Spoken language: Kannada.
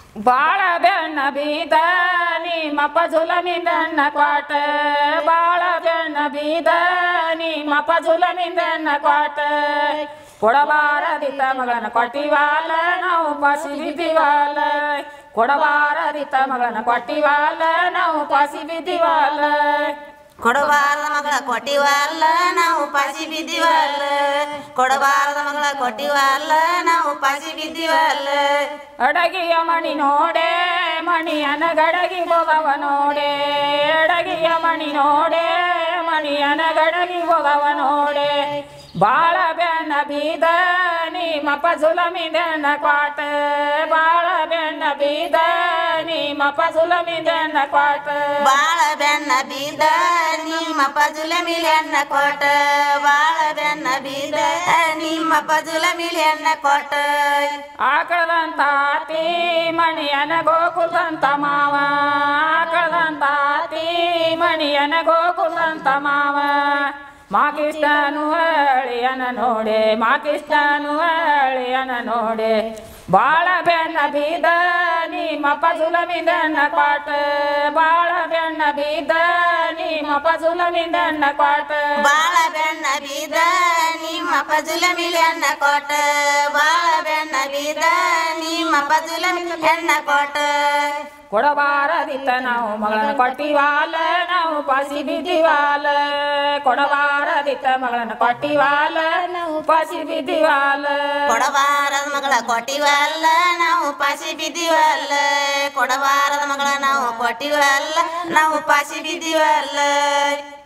ಬಾಳ ಬೆನ್ನ ಬೀದ ನಿಮ್ಮಪ್ಪ ಜುಲಮಿಂದನ್ನ ಕ್ವಾಟ ಬಾಳ ಬೆನ್ನ ಬೀದ ನಿಮ್ಮಪ್ಪ ಜುಲಮಿಂದನ್ನ ಕ್ವಾಟ ಕೊಡಬಾರದಿತ್ತ ಮಗನ ಕೊಟ್ಟಿವಾಲ ನಾವು ಪಾಸಿ ಬಿದ್ದಿವಾಲ ಕೊಡಬಾರದಿತ್ತ ಮಗನ ಕೊಟ್ಟಿವಾಲ ನಾವು ಪಾಸಿ ಬಿದ್ದಿವಾಲ ಕೊಡಬಾರದ ಮಗಳ ಕೊಟ್ಟಿವಲ್ಲ ನಾವು ಪಾಸಿ ಬಿದ್ದಿವಲ್ಲ ಕೊಡಬಾರದ ಮಗಳ ಕೊಟ್ಟಿವಲ್ಲ ನಾವು ಪಾಸಿ ಬಿದ್ದಿವಲ್ಲ ಅಡಗಿಯ ಮಣಿ ನೋಡೆ ಮಣಿಯನ ಗಡಗಿ ಹೋಗವ ನೋಡೆ ಅಡಗಿಯ ಮಣಿ ನೋಡೆ ಮಣಿಯನ ಗಡಗಿ ಹೋಗವ ನೋಡೆ ಬಾಳ ಬೆನ್ನ ಬೀದ ನಿಮ್ಮಪ್ಪ ಜುಲಮಿದೆನ್ನ ಕ್ವಾಟ ಬಾಳ ಬೆನ್ನ ಬೀದ ನಿಮ್ಮಪ್ಪ ಜುಲಮಿದೆನ್ನ ಕ್ವಾಟ ಬಾಳ ಬೆನ್ನ ಬೀದ ನಿಮ್ಮ ಪಜುಲ ಮಿಲೆನ್ನ ಕೊಟ್ಟ ಬಾಳ ಬೆನ್ನ ಬೀದ ನಿಮ್ಮ ಪಜುಲ ಮಿಲೆನ್ನ ಕೊಟ್ಟ ಆಕಳದಂತ ಆತಿ ಮಣಿಯನ ಗೋಕುಲದಂತ ಮಾವ ಆಕಳದಂತ ಆತಿ ಮಣಿಯನ ಗೋಕುಲದಂತ ಮಾವ ಮಾಕಿಷ್ಟನು ಅಳಿಯನ ನೋಡೆ ಮಾಕಿಷ್ಟನು ಅಳಿಯನ ನೋಡೆ ಬಾಳ ಬೆನ್ನ ಬೀದ ನಿಮ್ಮ ಪಜುಲಮಿದನ್ನ ಪಾಟ ಬಾಳ ಬೆನ್ನ ಬೀದ ನಿಮ್ಮ ಪಜುಲಮಿದನ್ನ ಪಾಟ ಬಾಳ ಬೆನ್ನ ಬೀದ ನಿಮ್ಮ ಪಜುಲ ಮಿಲೆನ್ನ ಕೊಟ್ಟ ಬಾಳ ಬೆನ್ನ ಬೀದ ನಿಮ್ಮ ಪಜುಲ ಮಿಲೆನ್ನ ಕೊಟ್ಟ ಕೊಡಬಾರದಿತ್ತ ನಾವು ಮಗಳನ್ನ ಕೊಟ್ಟಿವಾಲ ನಾವು ಪಾಸಿ ಬಿದ್ದಿವಾಲ ಕೊಡಬಾರದಿತ್ತ ಮಗಳನ್ನ ಕೊಟ್ಟಿವಾಲ ನಾವು ಪಾಸಿ ಬಿದ್ದಿವಾಲ ಕೊಡಬಾರದ ಮಗಳ ಕೊಟ್ಟಿವಲ್ಲ ನಾವು ಪಾಸಿ ಬಿದ್ದಿವಲ್ಲ ಕೊಡಬಾರದ ಮಗಳ ನಾವು ಕೊಟ್ಟಿವಲ್ಲ ನಾವು ಪಾಸಿ ಬಿದ್ದಿವಲ್ಲ